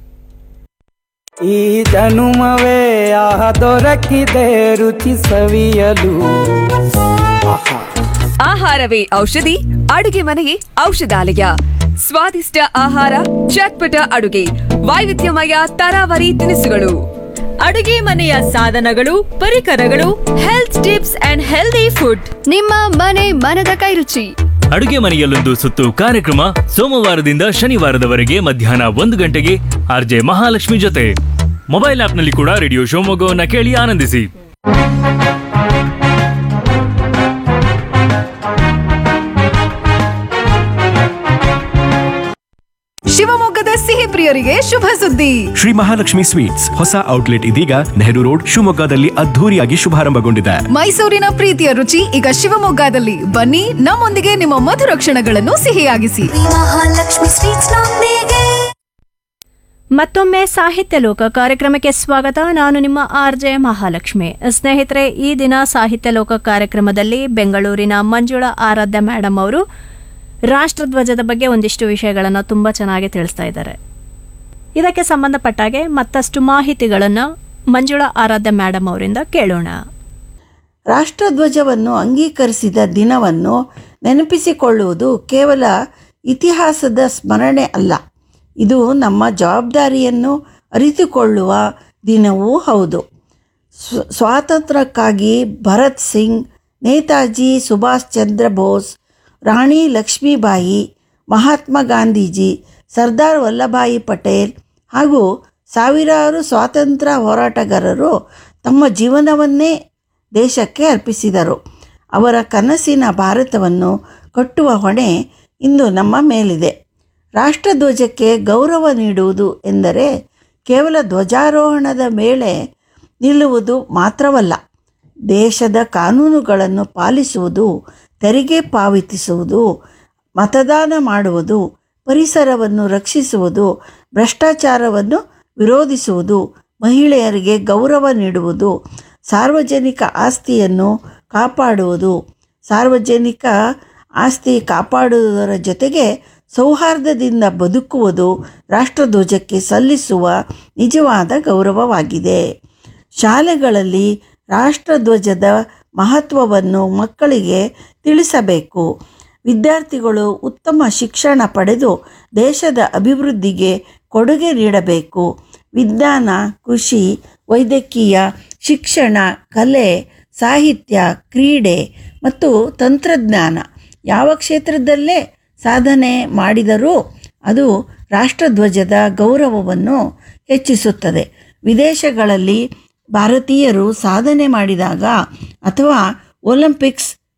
H: ಈ ಜನುಮವೇ ಆಹ ದೊರಕಿದೆ ರುಚಿ ಸವಿಯಲು ಆಹಾ
D: ಆಹಾರವೇ ಔಷಧಿ ಅಡುಗೆ ಮನೆಯೇ ಔಷಧಾಲಯ ಸ್ವಾದಿಷ್ಟ ಆಹಾರ ಚಟ್ಪಟ ಅಡುಗೆ ವೈವಿಧ್ಯಮಯ ತರಾವರಿ ತಿನಿಸುಗಳು
B: ಅಡುಗೆ ಮನೆಯ ಸಾಧನಗಳು ಪರಿಕರಗಳು health tips and healthy food
I: ನಿಮ್ಮ ಮನೆ ಮನದ ಕೈರುಚಿ
C: ಅಡುಗೆ ಮನೆಯಲ್ಲೊಂದು ಸುತ್ತು ಕಾರ್ಯಕ್ರಮ ಸೋಮವಾರದಿಂದ ಶನಿವಾರದವರೆಗೆ ಮಧ್ಯಾಹ್ನ ಒಂದು ಗಂಟೆಗೆ ಆರ್ಜೆ ಮಹಾಲಕ್ಷ್ಮಿ ಜೊತೆ ಮೊಬೈಲ್ ಆಪ್ನಲ್ಲಿ ಕೂಡ ರೇಡಿಯೋ ಶಿವಮೊಗ್ಗವನ್ನ ಕೇಳಿ ಆನಂದಿಸಿ
I: ಶಿವಮೊಗ್ಗದ ಸಿಹಿ ಪ್ರಿಯರಿಗೆ ಶುಭ ಸುದ್ದಿ
E: ಶ್ರೀ ಮಹಾಲಕ್ಷ್ಮಿ ಸ್ವೀಟ್ಸ್ ಹೊಸ ಔಟ್ಲೆಟ್ ಇದೀಗ ನೆಹರು ರೋಡ್ ಶಿವಮೊಗ್ಗದಲ್ಲಿ ಅದ್ಧೂರಿಯಾಗಿ ಶುಭಾರಂಭಗೊಂಡಿದೆ
I: ಮೈಸೂರಿನ ಪ್ರೀತಿಯ ರುಚಿ ಈಗ ಶಿವಮೊಗ್ಗದಲ್ಲಿ ಬನ್ನಿ ನಮ್ಮೊಂದಿಗೆ ನಿಮ್ಮ ಮಧುರ ಕ್ಷಣಗಳನ್ನು ಸಿಹಿಯಾಗಿಸಿ
F: ಮಹಾಲಕ್ಷ್ಮಿ ಸ್ವೀಟ್ಸ್ ನೊಂದಿಗೆ
A: ಮತ್ತೊಮ್ಮೆ ಸಾಹಿತ್ಯ ಲೋಕ ಕಾರ್ಯಕ್ರಮಕ್ಕೆ ಸ್ವಾಗತ ನಾನು ನಿಮ್ಮ ಆರ್ ಜೆ ಮಹಾಲಕ್ಷ್ಮಿ ಸ್ನೇಹಿತರೆ ಈ ದಿನ ಸಾಹಿತ್ಯ ಲೋಕ ಕಾರ್ಯಕ್ರಮದಲ್ಲಿ ಬೆಂಗಳೂರಿನ ಮಂಜುಳಾ ಆರಾಧ್ಯ ಮೇಡಮ್ ಅವರು ರಾಷ್ಟ್ರಧ್ವಜದ ಬಗ್ಗೆ ಒಂದಿಷ್ಟು ವಿಷಯಗಳನ್ನು ತುಂಬ ಚೆನ್ನಾಗಿ ತಿಳಿಸ್ತಾ ಇದ್ದಾರೆ ಇದಕ್ಕೆ ಸಂಬಂಧಪಟ್ಟಾಗೆ ಮತ್ತಷ್ಟು ಮಾಹಿತಿಗಳನ್ನು ಮಂಜುಳಾ ಆರಾಧ್ಯ ಮೇಡಮ್ ಅವರಿಂದ ಕೇಳೋಣ
G: ರಾಷ್ಟ್ರಧ್ವಜವನ್ನು ಅಂಗೀಕರಿಸಿದ ದಿನವನ್ನು ನೆನಪಿಸಿಕೊಳ್ಳುವುದು ಕೇವಲ ಇತಿಹಾಸದ ಸ್ಮರಣೆ ಅಲ್ಲ ಇದು ನಮ್ಮ ಜವಾಬ್ದಾರಿಯನ್ನು ಅರಿತುಕೊಳ್ಳುವ ದಿನವೂ ಹೌದು ಸ್ವ- ಸ್ವಾತಂತ್ರ್ಯಕ್ಕಾಗಿ ಭರತ್ ಸಿಂಗ್ ನೇತಾಜಿ ಸುಭಾಷ್ ಚಂದ್ರ ಬೋಸ್ ರಾಣಿ ಲಕ್ಷ್ಮೀಬಾಯಿ ಮಹಾತ್ಮ ಗಾಂಧೀಜಿ ಸರ್ದಾರ್ ವಲ್ಲಭಾಯಿ ಪಟೇಲ್ ಹಾಗೂ ಸಾವಿರಾರು ಸ್ವಾತಂತ್ರ್ಯ ಹೋರಾಟಗಾರರು ತಮ್ಮ ಜೀವನವನ್ನೇ ದೇಶಕ್ಕೆ ಅರ್ಪಿಸಿದರು ಅವರ ಕನಸಿನ ಭಾರತವನ್ನು ಕಟ್ಟುವ ಹೊಣೆ ಇಂದು ನಮ್ಮ ಮೇಲಿದೆ ರಾಷ್ಟ್ರಧ್ವಜಕ್ಕೆ ಗೌರವ ನೀಡುವುದು ಎಂದರೆ ಕೇವಲ ಧ್ವಜಾರೋಹಣದ ಮೇಲೆ ನಿಲ್ಲುವುದು ಮಾತ್ರವಲ್ಲ ದೇಶದ ಕಾನೂನುಗಳನ್ನು ಪಾಲಿಸುವುದು ತೆರಿಗೆ ಪಾವತಿಸುವುದು ಮತದಾನ ಮಾಡುವುದು ಪರಿಸರವನ್ನು ರಕ್ಷಿಸುವುದು ಭ್ರಷ್ಟಾಚಾರವನ್ನು ವಿರೋಧಿಸುವುದು ಮಹಿಳೆಯರಿಗೆ ಗೌರವ ನೀಡುವುದು ಸಾರ್ವಜನಿಕ ಆಸ್ತಿಯನ್ನು ಕಾಪಾಡುವುದು ಸಾರ್ವಜನಿಕ ಆಸ್ತಿ ಕಾಪಾಡುವುದರ ಜೊತೆಗೆ ಸೌಹಾರ್ದದಿಂದ ಬದುಕುವುದು ರಾಷ್ಟ್ರಧ್ವಜಕ್ಕೆ ಸಲ್ಲಿಸುವ ನಿಜವಾದ ಗೌರವವಾಗಿದೆ ಶಾಲೆಗಳಲ್ಲಿ ರಾಷ್ಟ್ರಧ್ವಜದ ಮಹತ್ವವನ್ನು ಮಕ್ಕಳಿಗೆ ತಿಳಿಸಬೇಕು ವಿದ್ಯಾರ್ಥಿಗಳು ಉತ್ತಮ ಶಿಕ್ಷಣ ಪಡೆದು ದೇಶದ ಅಭಿವೃದ್ಧಿಗೆ ಕೊಡುಗೆ ನೀಡಬೇಕು ವಿಜ್ಞಾನ ಕೃಷಿ ವೈದ್ಯಕೀಯ ಶಿಕ್ಷಣ ಕಲೆ ಸಾಹಿತ್ಯ ಕ್ರೀಡೆ ಮತ್ತು ತಂತ್ರಜ್ಞಾನ ಯಾವ ಕ್ಷೇತ್ರದಲ್ಲೇ ಸಾಧನೆ ಮಾಡಿದರೂ ಅದು ರಾಷ್ಟ್ರಧ್ವಜದ ಗೌರವವನ್ನು ಹೆಚ್ಚಿಸುತ್ತದೆ ವಿದೇಶಗಳಲ್ಲಿ ಭಾರತೀಯರು ಸಾಧನೆ ಮಾಡಿದಾಗ ಅಥವಾ ಒಲಿಂಪಿಕ್ಸ್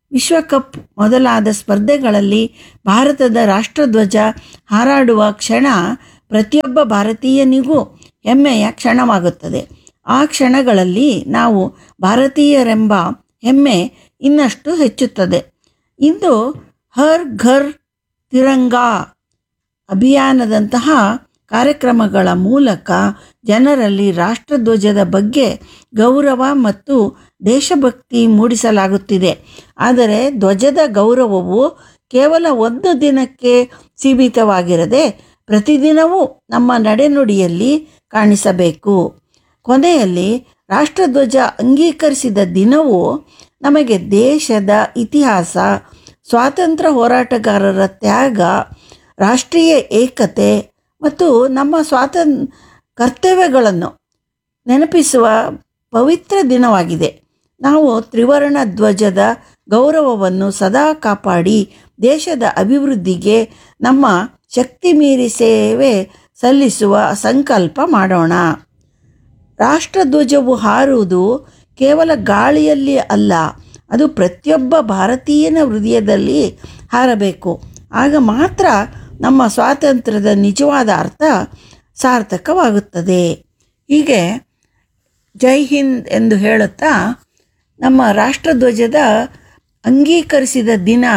G: ವಿಶ್ವಕಪ್ ಮೊದಲಾದ ಸ್ಪರ್ಧೆಗಳಲ್ಲಿ ಭಾರತದ ರಾಷ್ಟ್ರಧ್ವಜ ಹಾರಾಡುವ ಕ್ಷಣ ಪ್ರತಿಯೊಬ್ಬ ಭಾರತೀಯನಿಗೂ ಹೆಮ್ಮೆಯ ಕ್ಷಣವಾಗುತ್ತದೆ ಆ ಕ್ಷಣಗಳಲ್ಲಿ ನಾವು ಭಾರತೀಯರೆಂಬ ಹೆಮ್ಮೆ ಇನ್ನಷ್ಟು ಹೆಚ್ಚುತ್ತದೆ ಇಂದು ಹರ್ ಘರ್ ತಿರಂಗಾ ಅಭಿಯಾನದಂತಹ ಕಾರ್ಯಕ್ರಮಗಳ ಮೂಲಕ ಜನರಲ್ಲಿ ರಾಷ್ಟ್ರಧ್ವಜದ ಬಗ್ಗೆ ಗೌರವ ಮತ್ತು ದೇಶಭಕ್ತಿ ಮೂಡಿಸಲಾಗುತ್ತಿದೆ ಆದರೆ ಧ್ವಜದ ಗೌರವವು ಕೇವಲ ಒಂದು ದಿನಕ್ಕೆ ಸೀಮಿತವಾಗಿರದೆ ಪ್ರತಿದಿನವೂ ನಮ್ಮ ನಡೆನುಡಿಯಲ್ಲಿ ಕಾಣಿಸಬೇಕು ಕೊನೆಯಲ್ಲಿ ರಾಷ್ಟ್ರಧ್ವಜ ಅಂಗೀಕರಿಸಿದ ದಿನವು ನಮಗೆ ದೇಶದ ಇತಿಹಾಸ ಸ್ವಾತಂತ್ರ್ಯ ಹೋರಾಟಗಾರರ ತ್ಯಾಗ ರಾಷ್ಟ್ರೀಯ ಏಕತೆ ಮತ್ತು ನಮ್ಮ ಸ್ವಾತಂ ಕರ್ತವ್ಯಗಳನ್ನು ನೆನಪಿಸುವ ಪವಿತ್ರ ದಿನವಾಗಿದೆ ನಾವು ತ್ರಿವರ್ಣ ಧ್ವಜದ ಗೌರವವನ್ನು ಸದಾ ಕಾಪಾಡಿ ದೇಶದ ಅಭಿವೃದ್ಧಿಗೆ ನಮ್ಮ ಶಕ್ತಿ ಮೀರಿ ಸೇವೆ ಸಲ್ಲಿಸುವ ಸಂಕಲ್ಪ ಮಾಡೋಣ ರಾಷ್ಟ್ರಧ್ವಜವು ಹಾರುವುದು ಕೇವಲ ಗಾಳಿಯಲ್ಲಿ ಅಲ್ಲ ಅದು ಪ್ರತಿಯೊಬ್ಬ ಭಾರತೀಯನ ಹೃದಯದಲ್ಲಿ ಹಾರಬೇಕು ಆಗ ಮಾತ್ರ ನಮ್ಮ ಸ್ವಾತಂತ್ರ್ಯದ ನಿಜವಾದ ಅರ್ಥ ಸಾರ್ಥಕವಾಗುತ್ತದೆ ಹೀಗೆ ಜೈ ಹಿಂದ್ ಎಂದು ಹೇಳುತ್ತಾ ನಮ್ಮ ರಾಷ್ಟ್ರಧ್ವಜದ ಅಂಗೀಕರಿಸಿದ ದಿನ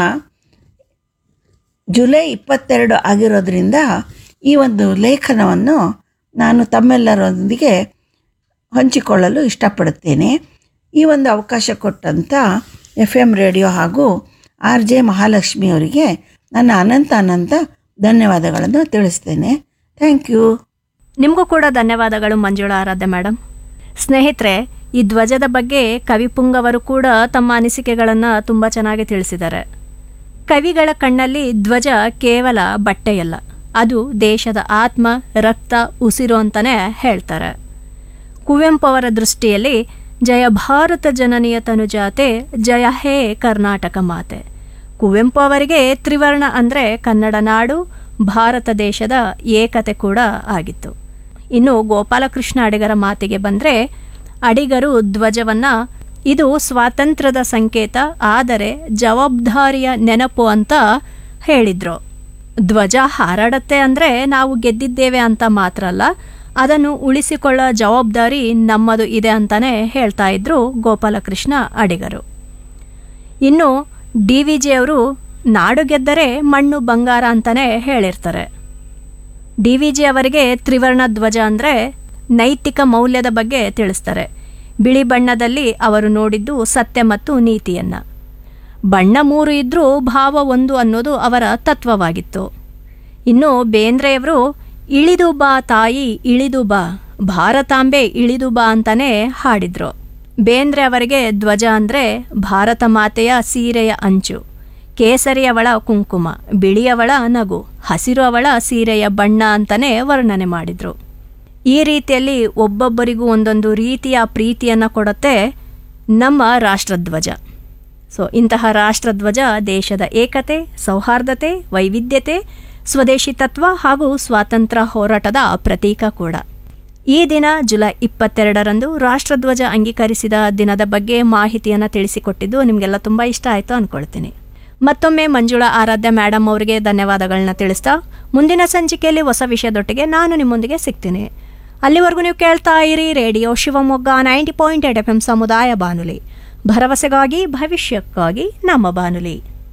G: ಜುಲೈ ಇಪ್ಪತ್ತೆರಡು ಆಗಿರೋದ್ರಿಂದ ಈ ಒಂದು ಲೇಖನವನ್ನು ನಾನು ತಮ್ಮೆಲ್ಲರೊಂದಿಗೆ ಹಂಚಿಕೊಳ್ಳಲು ಇಷ್ಟಪಡುತ್ತೇನೆ ಈ ಒಂದು ಅವಕಾಶ ಕೊಟ್ಟಂಥ ಎಫ್ ಎಮ್ ರೇಡಿಯೋ ಹಾಗೂ ಆರ್ ಜೆ ಮಹಾಲಕ್ಷ್ಮಿ ಅವರಿಗೆ ನನ್ನ ಅನಂತ ಅನಂತ ಧನ್ಯವಾದಗಳನ್ನು ತಿಳಿಸ್ತೇನೆ ಥ್ಯಾಂಕ್ ಯು
A: ನಿಮಗೂ ಕೂಡ ಧನ್ಯವಾದಗಳು ಮಂಜುಳಾ ಆರಾಧ್ಯ ಮೇಡಮ್ ಸ್ನೇಹಿತರೆ ಈ ಧ್ವಜದ ಬಗ್ಗೆ ಕವಿಪುಂಗವರು ಕೂಡ ತಮ್ಮ ಅನಿಸಿಕೆಗಳನ್ನು ತುಂಬ ಚೆನ್ನಾಗಿ ತಿಳಿಸಿದ್ದಾರೆ ಕವಿಗಳ ಕಣ್ಣಲ್ಲಿ ಧ್ವಜ ಕೇವಲ ಬಟ್ಟೆಯಲ್ಲ ಅದು ದೇಶದ ಆತ್ಮ ರಕ್ತ ಉಸಿರು ಅಂತಲೇ ಹೇಳ್ತಾರೆ ಕುವೆಂಪು ಅವರ ದೃಷ್ಟಿಯಲ್ಲಿ ಜಯ ಭಾರತ ಜನನಿಯ ತನುಜಾತೆ ಜಯ ಹೇ ಕರ್ನಾಟಕ ಮಾತೆ ಕುವೆಂಪು ಅವರಿಗೆ ತ್ರಿವರ್ಣ ಅಂದರೆ ಕನ್ನಡ ನಾಡು ಭಾರತ ದೇಶದ ಏಕತೆ ಕೂಡ ಆಗಿತ್ತು ಇನ್ನು ಗೋಪಾಲಕೃಷ್ಣ ಅಡಿಗರ ಮಾತಿಗೆ ಬಂದರೆ ಅಡಿಗರು ಧ್ವಜವನ್ನು ಇದು ಸ್ವಾತಂತ್ರ್ಯದ ಸಂಕೇತ ಆದರೆ ಜವಾಬ್ದಾರಿಯ ನೆನಪು ಅಂತ ಹೇಳಿದರು ಧ್ವಜ ಹಾರಾಡತ್ತೆ ಅಂದರೆ ನಾವು ಗೆದ್ದಿದ್ದೇವೆ ಅಂತ ಮಾತ್ರ ಅಲ್ಲ ಅದನ್ನು ಉಳಿಸಿಕೊಳ್ಳೋ ಜವಾಬ್ದಾರಿ ನಮ್ಮದು ಇದೆ ಅಂತಲೇ ಹೇಳ್ತಾ ಇದ್ರು ಗೋಪಾಲಕೃಷ್ಣ ಅಡಿಗರು ಇನ್ನು ಡಿ ವಿ ಜಿ ಅವರು ನಾಡು ಗೆದ್ದರೆ ಮಣ್ಣು ಬಂಗಾರ ಅಂತಲೇ ಹೇಳಿರ್ತಾರೆ ಡಿ ವಿ ಜಿ ಅವರಿಗೆ ತ್ರಿವರ್ಣ ಧ್ವಜ ಅಂದರೆ ನೈತಿಕ ಮೌಲ್ಯದ ಬಗ್ಗೆ ತಿಳಿಸ್ತಾರೆ ಬಿಳಿ ಬಣ್ಣದಲ್ಲಿ ಅವರು ನೋಡಿದ್ದು ಸತ್ಯ ಮತ್ತು ನೀತಿಯನ್ನು ಬಣ್ಣ ಮೂರು ಇದ್ರೂ ಭಾವ ಒಂದು ಅನ್ನೋದು ಅವರ ತತ್ವವಾಗಿತ್ತು ಇನ್ನು ಬೇಂದ್ರೆಯವರು ಇಳಿದು ಬಾ ತಾಯಿ ಇಳಿದು ಬಾ ಭಾರತಾಂಬೆ ಇಳಿದು ಬಾ ಅಂತಾನೆ ಹಾಡಿದ್ರು ಬೇಂದ್ರೆ ಅವರಿಗೆ ಧ್ವಜ ಅಂದರೆ ಭಾರತ ಮಾತೆಯ ಸೀರೆಯ ಅಂಚು ಕೇಸರಿಯವಳ ಕುಂಕುಮ ಬಿಳಿಯವಳ ನಗು ಹಸಿರು ಅವಳ ಸೀರೆಯ ಬಣ್ಣ ಅಂತಲೇ ವರ್ಣನೆ ಮಾಡಿದರು ಈ ರೀತಿಯಲ್ಲಿ ಒಬ್ಬೊಬ್ಬರಿಗೂ ಒಂದೊಂದು ರೀತಿಯ ಪ್ರೀತಿಯನ್ನು ಕೊಡುತ್ತೆ ನಮ್ಮ ರಾಷ್ಟ್ರಧ್ವಜ ಸೊ ಇಂತಹ ರಾಷ್ಟ್ರಧ್ವಜ ದೇಶದ ಏಕತೆ ಸೌಹಾರ್ದತೆ ವೈವಿಧ್ಯತೆ ಸ್ವದೇಶಿ ತತ್ವ ಹಾಗೂ ಸ್ವಾತಂತ್ರ್ಯ ಹೋರಾಟದ ಪ್ರತೀಕ ಕೂಡ ಈ ದಿನ ಜುಲೈ ಇಪ್ಪತ್ತೆರಡರಂದು ರಾಷ್ಟ್ರಧ್ವಜ ಅಂಗೀಕರಿಸಿದ ದಿನದ ಬಗ್ಗೆ ಮಾಹಿತಿಯನ್ನು ತಿಳಿಸಿಕೊಟ್ಟಿದ್ದು ನಿಮಗೆಲ್ಲ ತುಂಬ ಇಷ್ಟ ಆಯಿತು ಅಂದ್ಕೊಳ್ತೀನಿ ಮತ್ತೊಮ್ಮೆ ಮಂಜುಳಾ ಆರಾಧ್ಯ ಮೇಡಮ್ ಅವರಿಗೆ ಧನ್ಯವಾದಗಳನ್ನ ತಿಳಿಸ್ತಾ ಮುಂದಿನ ಸಂಚಿಕೆಯಲ್ಲಿ ಹೊಸ ವಿಷಯದೊಟ್ಟಿಗೆ ನಾನು ನಿಮ್ಮೊಂದಿಗೆ ಸಿಗ್ತೀನಿ ಅಲ್ಲಿವರೆಗೂ ನೀವು ಕೇಳ್ತಾ ಇರಿ radio Shivamogga ninety point eight F M ಸಮುದಾಯ ಬಾನುಲಿ ಭರವಸೆಗಾಗಿ ಭವಿಷ್ಯಕ್ಕಾಗಿ ನಮ್ಮ ಬಾನುಲಿ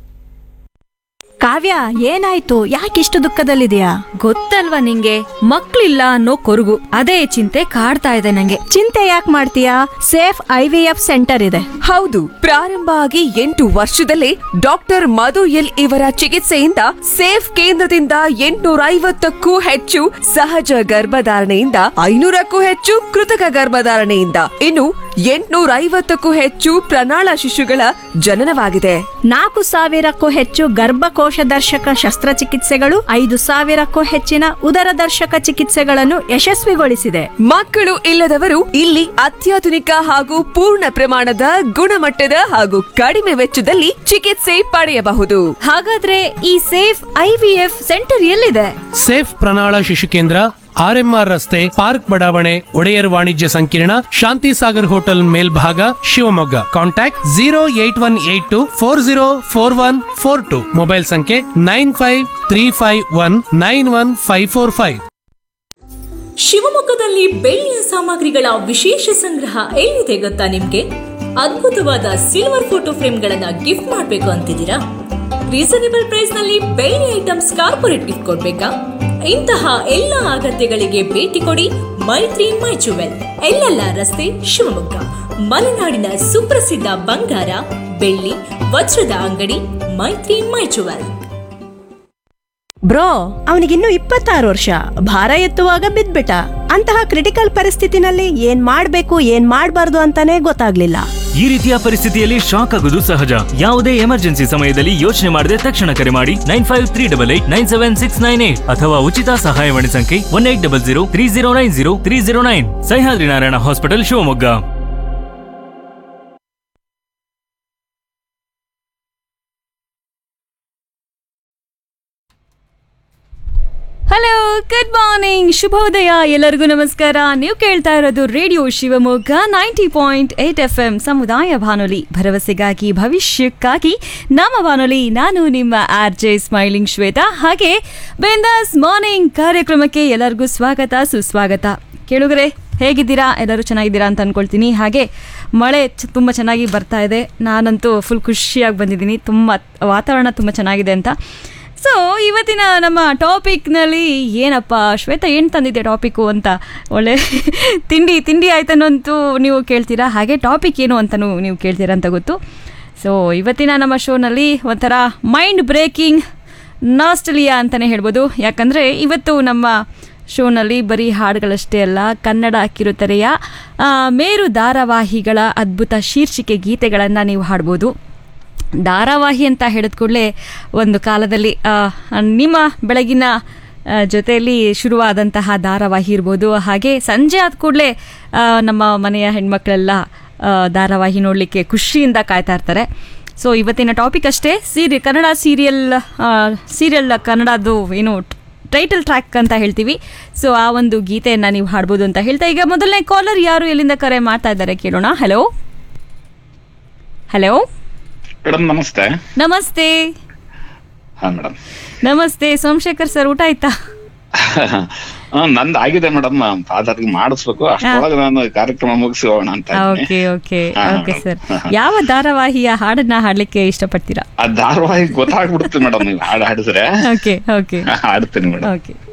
A: ಕಾವ್ಯ ಏನಾಯ್ತು ಯಾಕಿಷ್ಟು ದುಃಖದಲ್ಲಿದೆಯಾ
B: ಗೊತ್ತಲ್ವಾ ನಿಂಗೆ ಮಕ್ಳಿಲ್ಲ ಅನ್ನೋ ಕೊರಗು ಅದೇ ಚಿಂತೆ ಕಾಡ್ತಾ ಇದೆ ನಂಗೆ
A: ಚಿಂತೆ ಯಾಕೆ ಮಾಡ್ತೀಯಾ safe I V F centre ಇದೆ
D: ಹೌದು ಪ್ರಾರಂಭ ಆಗಿ ಎಂಟು ವರ್ಷದಲ್ಲೇ ಡಾಕ್ಟರ್ ಮಧು ಎಲ್ ಇವರ ಚಿಕಿತ್ಸೆಯಿಂದ ಸೇಫ್ ಕೇಂದ್ರದಿಂದ ಎಂಟುನೂರ ಐವತ್ತಕ್ಕೂ ಹೆಚ್ಚು ಸಹಜ ಗರ್ಭಧಾರಣೆಯಿಂದ ಐನೂರಕ್ಕೂ ಹೆಚ್ಚು ಕೃತಕ ಗರ್ಭಧಾರಣೆಯಿಂದ ಇನ್ನು ಎಂಟುನೂರ ಐವತ್ತಕ್ಕೂ ಹೆಚ್ಚು ಪ್ರಣಾಳ ಶಿಶುಗಳ ಜನನವಾಗಿದೆ
A: ನಾಲ್ಕು ಸಾವಿರಕ್ಕೂ ಹೆಚ್ಚು ಗರ್ಭಕೋಶ ದರ್ಶಕ ಶಸ್ತ್ರಚಿಕಿತ್ಸೆಗಳು ಐದು ಸಾವಿರಕ್ಕೂ ಹೆಚ್ಚಿನ ಉದರ ದರ್ಶಕ ಚಿಕಿತ್ಸೆಗಳನ್ನು ಯಶಸ್ವಿಗೊಳಿಸಿದೆ
D: ಮಕ್ಕಳು ಇಲ್ಲದವರು ಇಲ್ಲಿ ಅತ್ಯಾಧುನಿಕ ಹಾಗೂ ಪೂರ್ಣ ಪ್ರಮಾಣದ ಗುಣಮಟ್ಟದ ಹಾಗೂ ಕಡಿಮೆ ವೆಚ್ಚದಲ್ಲಿ ಚಿಕಿತ್ಸೆ ಪಡೆಯಬಹುದು
B: ಹಾಗಾದ್ರೆ ಈ ಸೇಫ್ ಐವಿಎಫ್ ಸೆಂಟರ್ ಎಲ್ಲಿದೆ
J: ಸೇಫ್ ಪ್ರಣಾಳ ಶಿಶು ಕೇಂದ್ರ ಆರ್ಎಂಆರ್ ರಸ್ತೆ ಪಾರ್ಕ್ ಬಡಾವಣೆ ಒಡೆಯರ್ ವಾಣಿಜ್ಯ ಸಂಕೀರ್ಣ ಶಾಂತಿ ಸಾಗರ್ ಹೋಟೆಲ್ ಮೇಲ್ಭಾಗ Shivamogga contact zero eight one eight two four zero four one four two mobile ಸಂಖ್ಯೆ nine five three five one nine one five four five
K: ಶಿವಮೊಗ್ಗದಲ್ಲಿ ಬೆಳ್ಳಿಯ ಸಾಮಗ್ರಿಗಳ ವಿಶೇಷ ಸಂಗ್ರಹ ಎಲ್ಲಿದೆ ಗೊತ್ತಾ ನಿಮ್ಗೆ ಅದ್ಭುತವಾದ ಸಿಲ್ವರ್ ಫೋಟೋ ಫ್ರೇಮ್ಗಳನ್ನ ಗಿಫ್ಟ್ ಮಾಡ್ಬೇಕು ಅಂತಿದ್ದೀರಾ ರೀಸನೇಬಲ್ ಪ್ರೈಸ್ ನಲ್ಲಿ ಬೆಳ್ಳಿ ಐಟಮ್ಸ್ ಕಾರ್ಪೊರೇಟ್ ಗಿಫ್ಟ್ ಕೊಡ್ಬೇಕಾ ಇಂತಹ ಎಲ್ಲ ಅಗತ್ಯಗಳಿಗೆ ಭೇಟಿ ಕೊಡಿ ಮೈತ್ರಿ ಮೈ ಜುವೆಲ್ ಎಲ್ಲೆಲ್ಲ ರಸ್ತೆ ಶಿವಮೊಗ್ಗ ಮಲೆನಾಡಿನ ಸುಪ್ರಸಿದ್ಧ ಬಂಗಾರ ಬೆಳ್ಳಿ ವಜ್ರದ ಅಂಗಡಿ ಮೈತ್ರಿ ಮೈ ಜುವೆಲ್
A: ಬ್ರೋ ಅವನಿಗಿನ್ನೂ ಇಪ್ಪತ್ತಾರು ವರ್ಷ ಭಾರ ಎತ್ತುವಾಗ ಬಿದ್ಬಿಟ್ಟ ಅಂತಹ ಕ್ರಿಟಿಕಲ್ ಪರಿಸ್ಥಿತಿನಲ್ಲಿ ಏನ್ ಮಾಡ್ಬೇಕು ಏನ್ ಮಾಡ್ಬಾರ್ದು ಅಂತಾನೆ ಗೊತ್ತಾಗ್ಲಿಲ್ಲ
C: ಈ ರೀತಿಯ ಪರಿಸ್ಥಿತಿಯಲ್ಲಿ ಶಾಕ್ ಆಗುವುದು ಸಹಜ ಯಾವುದೇ ಎಮರ್ಜೆನ್ಸಿ ಸಮಯದಲ್ಲಿ ಯೋಚನೆ ಮಾಡದೆ ತಕ್ಷಣ ಕರೆ ಮಾಡಿ nine five three double eight nine seven six nine eight ಅಥವಾ ಉಚಿತ ಸಹಾಯವಾಣಿ ಸಂಖ್ಯೆ one eight double zero three zero nine zero three zero nine Sahyadri Narayana hospital Shivamogga
B: hello good morning ಶುಭೋದಯ ಎಲ್ಲರಿಗೂ ನಮಸ್ಕಾರ ನೀವು ಕೇಳ್ತಾ ಇರೋದು radio Shivamogga ninety point eight F M ಸಮುದಾಯ ಬಾನುಲಿ ಭರವಸೆಗಾಗಿ ಭವಿಷ್ಯಕ್ಕಾಗಿ ನಮ್ಮ ಬಾನುಲಿ ನಾನು ನಿಮ್ಮ ಆರ್ ಜೆ ಸ್ಮೈಲಿಂಗ್ ಶ್ವೇತಾ ಹಾಗೆ ಬೆಂದಾಸ್ ಮಾರ್ನಿಂಗ್ ಕಾರ್ಯಕ್ರಮಕ್ಕೆ ಎಲ್ಲರಿಗೂ ಸ್ವಾಗತ ಸುಸ್ವಾಗತ ಕೇಳುಗರೆ ಹೇಗಿದ್ದೀರಾ ಎಲ್ಲರೂ ಚೆನ್ನಾಗಿದ್ದೀರಾ ಅಂತ ಅನ್ಕೊಳ್ತೀನಿ ಹಾಗೆ ಮಳೆ ಚ- ತುಂಬ ಚೆನ್ನಾಗಿ ಬರ್ತಾ ಇದೆ ನಾನಂತೂ ಫುಲ್ ಖುಷಿಯಾಗಿ ಬಂದಿದ್ದೀನಿ ತುಂಬ ವಾತಾವರಣ ತುಂಬ ಚೆನ್ನಾಗಿದೆ ಅಂತ ಸೊ ಇವತ್ತಿನ ನಮ್ಮ ಟಾಪಿಕ್ನಲ್ಲಿ ಏನಪ್ಪ ಶ್ವೇತಾ ಏನು ತಂದಿದ್ದೆ ಟಾಪಿಕ್ಕು ಅಂತ ಒಳ್ಳೆ ತಿಂಡಿ ತಿಂಡಿ ಆಯ್ತನ್ನಂತೂ ನೀವು ಕೇಳ್ತೀರಾ ಹಾಗೆ ಟಾಪಿಕ್ ಏನು ಅಂತಲೂ ನೀವು ಕೇಳ್ತೀರಾ ಅಂತ ಗೊತ್ತು ಸೊ ಇವತ್ತಿನ ನಮ್ಮ ಶೋನಲ್ಲಿ ಒಂಥರ ಮೈಂಡ್ ಬ್ರೇಕಿಂಗ್ ನಾಸ್ಟಲಿಯಾ ಅಂತಲೇ ಹೇಳ್ಬೋದು ಯಾಕಂದರೆ ಇವತ್ತು ನಮ್ಮ ಶೋನಲ್ಲಿ ಬರೀ ಹಾಡುಗಳಷ್ಟೇ ಅಲ್ಲ ಕನ್ನಡ ಕಿರುತೆರೆಯ ಆ, ಮೇರು ಧಾರಾವಾಹಿಗಳ ಅದ್ಭುತ ಶೀರ್ಷಿಕೆ ಗೀತೆಗಳನ್ನು ನೀವು ಹಾಡ್ಬೋದು ಧಾರಾವಾಹಿ ಅಂತ ಹೇಳಿದ ಕೂಡಲೇ ಒಂದು ಕಾಲದಲ್ಲಿ ಆ, ನಿಮ್ಮ ಬೆಳಗಿನ ಆ, ಜೊತೆಯಲ್ಲಿ ಶುರುವಾದಂತಹ ಧಾರಾವಾಹಿ ಇರ್ಬೋದು ಹಾಗೆ ಸಂಜೆ ಆದ ಕೂಡಲೇ ನಮ್ಮ ಮನೆಯ ಹೆಣ್ಮಕ್ಳೆಲ್ಲ ಆ, ಧಾರಾವಾಹಿ ನೋಡಲಿಕ್ಕೆ ಖುಷಿಯಿಂದ ಕಾಯ್ತಾ ಇರ್ತಾರೆ ಸೊ ಇವತ್ತಿನ ಟಾಪಿಕ್ ಅಷ್ಟೇ ಸೀರಿ ಕನ್ನಡ ಸೀರಿಯಲ್ ಸೀರಿಯಲ್ ಕನ್ನಡದು ಏನು ಟೈಟಲ್ ಟ್ರ್ಯಾಕ್ ಅಂತ ಹೇಳ್ತೀವಿ ಸೊ ಆ ಒಂದು ಗೀತೆಯನ್ನು ನೀವು ಹಾಡ್ಬೋದು ಅಂತ ಹೇಳ್ತಾ ಈಗ ಮೊದಲನೇ ಕಾಲರ್ ಯಾರು ಎಲ್ಲಿಂದ ಕರೆ ಮಾಡ್ತಾ ಇದ್ದಾರೆ ಕೇಳೋಣ ಹಲೋ ಹಲೋ
L: ಮೇಡಮ್ ನಮಸ್ತೆ
B: ನಮಸ್ತೆ
L: ಹಾ ಮೇಡಮ್
B: ನಮಸ್ತೆ ಸೋಮಶೇಖರ್ ಸರ್ ಊಟ ಆಯ್ತಾ
L: ನಂದು ಆಗಿದೆ ಮೇಡಮ್ ಫಾದರ್ಗೆ ಮಾಡಿಸ್ಬೇಕು ಅಷ್ಟೊಳಗೆ ನಾನು ಕಾರ್ಯಕ್ರಮ ಮುಗಿಸಿ ಹೋಗೋಣ ಅಂತ ಇದ್ದೀನಿ.
B: ಓಕೆ ಓಕೆ
L: ಹಾ,
B: ಓಕೆ
L: madam.
B: ಸರ್
L: ಹಾ, ಹಾ.
B: ಯಾವ ಧಾರಾವಾಹಿಯ ಹಾಡನ್ನ ಹಾಡ್ಲಿಕ್ಕೆ ಇಷ್ಟಪಡ್ತೀರಾ
L: ಆ ಧಾರಾವಾಹಿ ಗೊತ್ತಾಗ್ಬಿಡುತ್ತೆ ಮೇಡಮ್ ನೀವು ಹಾಡು ಹಾಡಿದ್ರೆ
B: ಓಕೆ ಓಕೆ
L: ಹಾಡ್ತೀನಿ ಮೇಡಮ್
B: ಓಕೆ